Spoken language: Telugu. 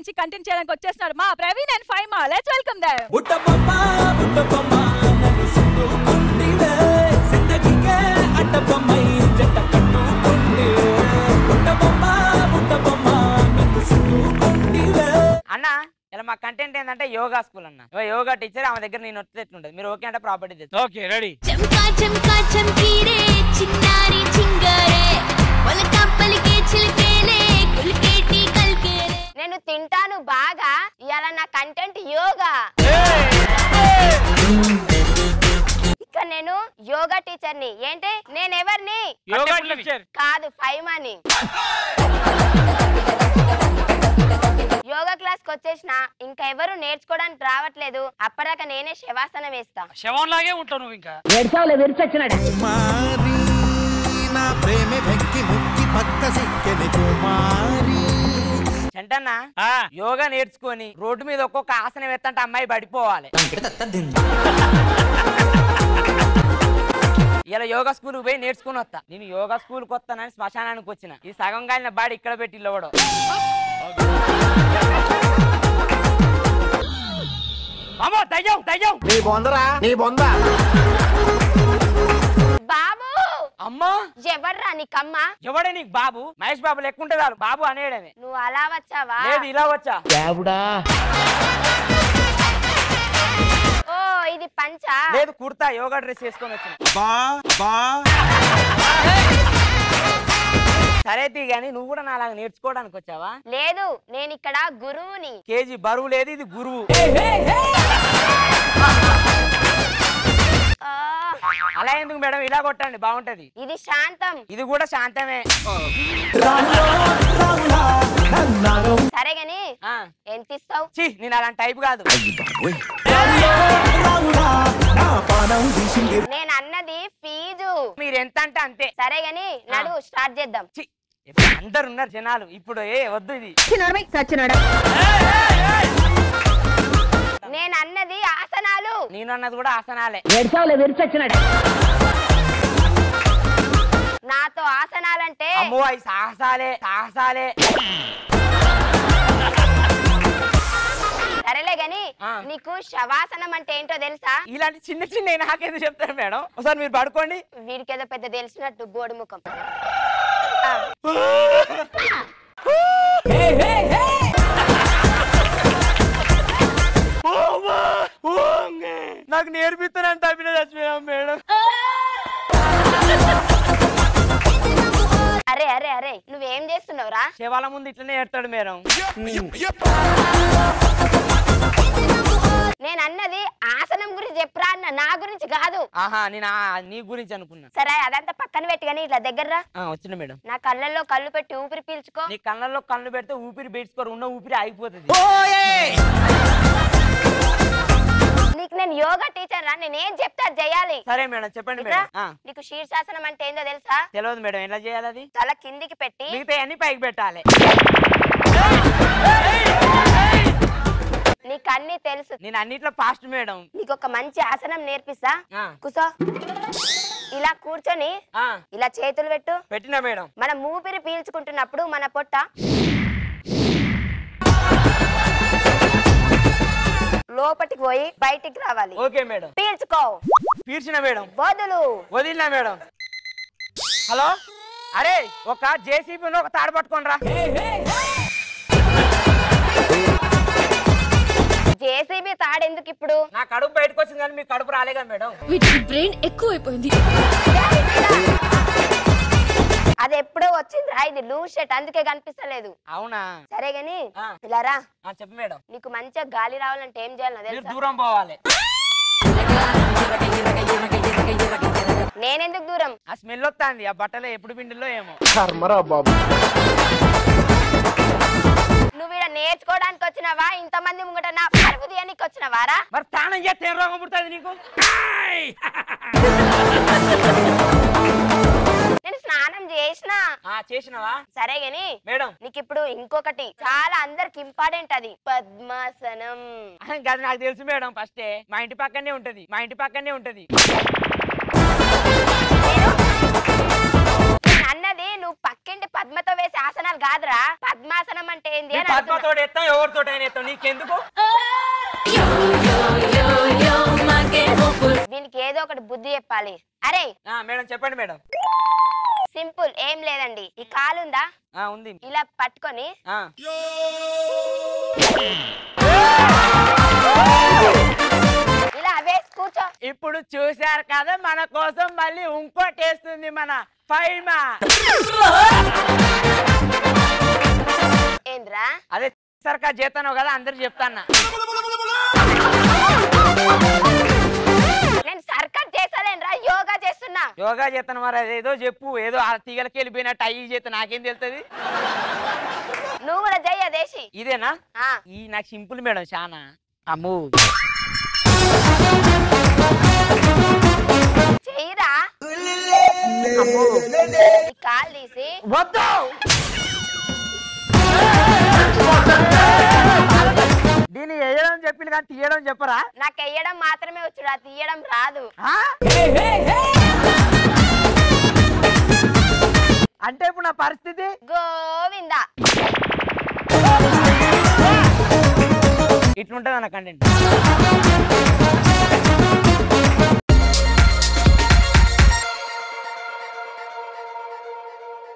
నుంచి కంటెంట్ చేయడానికి వచ్చేస్తున్నారు మా Praveen and Faima let's welcome them బుట్టబొమ్మ బుట్టబొమ్మ నన్ను చుట్టుకుంటివే జిందగీకే అడ్డబొమ్మై జంట కట్టుకుంటివే బుట్టబొమ్మ బుట్టబొమ్మ నన్ను చుట్టుకుంటివే అన్న ఇలా మా కంటెంట్ ఏంటంటే యోగా స్కూల్ అన్న ఇగో యోగా టీచర్ ఆమె దగ్గర నేను వస్తే ఎట్లుంటది మీరు ఓకే అంటే ప్రాపర్టీ తెచ్చు ఓకే రెడీ చంకా చంకా చంకీరే చిన్నారి చింగారే ఒలక పలికే చిలికేలే కులికేటి కల్కేరే నేను తింటాను బాగా ఇవాళ నా కంటెంట్ యోగా ఇక్కడ నేను యోగా టీచర్ని ఏంటి నేను ఎవరిని యోగా టీచర్ కాదు ఫైవ్ అని యోగా క్లాస్ కి వచ్చేసిన ఇంకా ఎవరు నేర్చుకోవడానికి రావట్లేదు అప్పటిదాకా నేనే శవాసనం వేస్తా శవం లాగే ఉంటావు నువ్వు ఇంకా కుమారి నా ప్రేమ వెక్కి ముక్కి పక్క సిక్కెని కుమారి చెంటన్న ఆ, యోగా నేర్చుకొని రోడ్డు మీద ఒక్కొక్క ఆసనం ఎత్తంటే అమ్మాయి పడిపోవాలి ఇలా యోగా స్కూల్ పోయి నేర్చుకుని వస్తా నేను యోగా స్కూల్ కి వస్తానని శ్మశానానికి వచ్చిన ఈ సగం కాలిన బాడీ ఇక్కడ పెట్టి ఇల్లవడం అమ్మో దయ్యం దయ్యం బాబు అమ్మా ఎవర్రా నీకమ్మా ఎవడే నీకు బాబు మహేష్ బాబు లెక్కుంటే చాలు బాబు అనేయడమే నువ్వు అలా వచ్చావా లేదు ఇలా వచ్చా ఓ ఇది పంచా లేదు కుర్తా యోగా డ్రెస్ వేసుకొని వచ్చిన బా బా సరే తీ గానీ నువ్వు కూడా నాలాగా నేర్చుకోవడానికి వచ్చావా లేదు నేను ఇక్కడ గురువుని కేజీ బరువు లేదు ఇది గురువు ఆ, అలా ఎందుకు మేడం ఇలా కొట్టండి బాగుంటది ఇది శాంతం ఇది కూడా శాంతమే సరే గాని ఆ ఎంత ఇస్తావు ఛీ నేను అలాంటి టైప్ కాదు నా పానం తీసింది నేను అన్నది ఫీజు మీరు ఎంత అంటే అంతే సరే గాని నడు స్టార్ట్ చేద్దాం ఛీ ఇప్పుడు అందరు ఉన్నారు జనాలు ఇప్పుడు ఏ వద్దు ఇది నేను అన్నది ఆసనాలు నేను అన్నది కూడా ఆసనాలే నాతో ఆసనాలంటే అమ్మో అవి సాహసాలే సాహసాలే సరేలే గాని ఆ. నీకు శవాసనం అంటే ఏంటో తెలుసా ఇలాంటి చిన్న చిన్న నాకేందుకు చెప్తారు మేడం ఒకసారి మీరు పడుకోండి వీడికేదో పెద్ద తెలిసినట్టు బోడి ముఖం నాకు నేర్పిస్తానని తప్పిన చచ్చిపోయాం మేడం అరే అరే అరే నువ్వేం చేస్తున్నావురా శివాల ముందు ఇట్లనే ఏడతాడు మేడం నేను అన్నది ఆసనం గురించి చెప్పురా అన్న నా గురించి కాదు ఆహా నేను ఆ- నీ గురించి అనుకున్నా సరే అదంతా పక్కన పెట్టి కానీ ఇట్లా దగ్గర రా. ఆ, వచ్చిన మేడం నా కళ్ళల్లో కళ్ళు పెట్టి ఊపిరి పీల్చుకో నీ కళ్ళల్లో కళ్ళు పెడితే ఊపిరి బీడ్చుకోరు ఉన్న ఊపిరి ఆగిపోతుంది నీకు నేను యోగా టీచర్ రా నేను ఏం చెప్తా అది చేయాలి సరే మేడం చెప్పండి ఇట్రా. మేడం ఆ, నీకు శీర్షాసనం అంటే ఏందో తెలుసా తెలియదు మేడం ఎలా చేయాలి అది తల కిందికి పెట్టి మిగతా అన్ని పైకి పెట్టాలి నీకు అన్ని తెలుసు నేను అన్నిట్లో ఫాస్ట్ మేడం నీకు ఒక మంచి ఆసనం నేర్పిస్తా ఆ, కూసో ఇలా కూర్చొని ఆ, ఇలా చేతులు పెట్టు పెట్టినా మేడం మనం ఊపిరి పీల్చుకుంటున్నప్పుడు మన పొట్ట లోపటికి పోయి బయటికి రావాలి ఓకే మేడం పీల్చుకో పీడ్చిన మేడం వదులు వదిలినా మేడం హలో అరే ఒక జేసీబీ ఒక తాడు పట్టుకోండి రా జేసీబీ తాడెందుకు ఇప్పుడు నా కడుపు బయటకు వచ్చింది కానీ మీ కడుపు రాలేగా మేడం వీటికి బ్రెయిన్ ఎక్కువైపోయింది అది ఎప్పుడో వచ్చింది రా ఇది లూజ్ షర్ట్ అందుకే కనిపిస్తలేదు అవునా సరే గాని ఆ. ఇలా రా ఆ, చెప్పు మేడం నీకు మంచిగా గాలి రావాలంటే ఏం చేయాలో మీరు తెలుసా దూరం పోవాలి నేనెందుకు దూరం ఆ స్మెల్ వస్తుంది ఆ బట్టలో ఎప్పుడు పిండిలో ఏమో నువ్వు ఇక్కడ నేర్చుకోవడానికి వచ్చినావా ఇంతమంది ముంగట నా పరుగు తీయనికి వచ్చినవారా మరి స్నానం చేస్తే ఏం రోగం పుడుతుంది నీకు ఆయ్! నేను స్నానం చేసిన ఆ చేసినావా సరే గాని మేడం నీకు ఇప్పుడు ఇంకొకటి చాలా అందరికి ఇంపార్టెంట్ అది పద్మాసనం అది నాకు తెలుసు మేడం ఫస్టే మా ఇంటి పక్కనే ఉంటది మా ఇంటి పక్కనే ఉంటది నేను అన్నది నువ్వు పక్కింటి పద్మతో వేసే ఆసనాలు కాదురా పద్మాసనం అంటే ఏంది అని అడుగుతున్నా. పద్మతోడు ఎత్తాం ఎవరితోటి అయినా ఎత్తాం నీకెందుకు దీనికి ఏదో ఒకటి బుద్ధి చెప్పాలి అరే ఆ, మేడం చెప్పండి మేడం సింపుల్ ఏం లేదండి ఈ కాలు ఉందా ఆ, ఉంది ఇలా పట్టుకొని ఆ. ఇలా వేసి కూర్చో ఇప్పుడు చూశారు కదా మన కోసం మళ్ళీ ఇంకోటి వేస్తుంది మన ఫైమా ఏంద్రా అదే సరికా చేస్తాను కదా అందరు చెప్తాన్నా నేను సర్కట్ చేసాలేనరా యోగా చేస్తున్నా యోగా చేస్తాను మరి అదేదో చెప్పు ఏదో ఆ తీగలకి వెళ్ళిపోయినట్టు అయ్యి చేస్తా నాకేం తెలుస్తుంది నువ్వు కూడా జయ్య దేశి ఇదేనా ఆ, ఈ నాకు సింపుల్ మేడం చాలా అమ్ము చెయ్యిరా అమ్ము ఈ కాలు తీసి వద్దు దీన్ని వేయడం చెప్పింది కానీ తీయడం చెప్పరా నాకు వెయ్యడం మాత్రమే వచ్చురా తీయడం రాదు ఆ? అంటే ఇప్పుడు నా పరిస్థితి గోవిందా ఇట్లుంటది అన్న కంటెంట్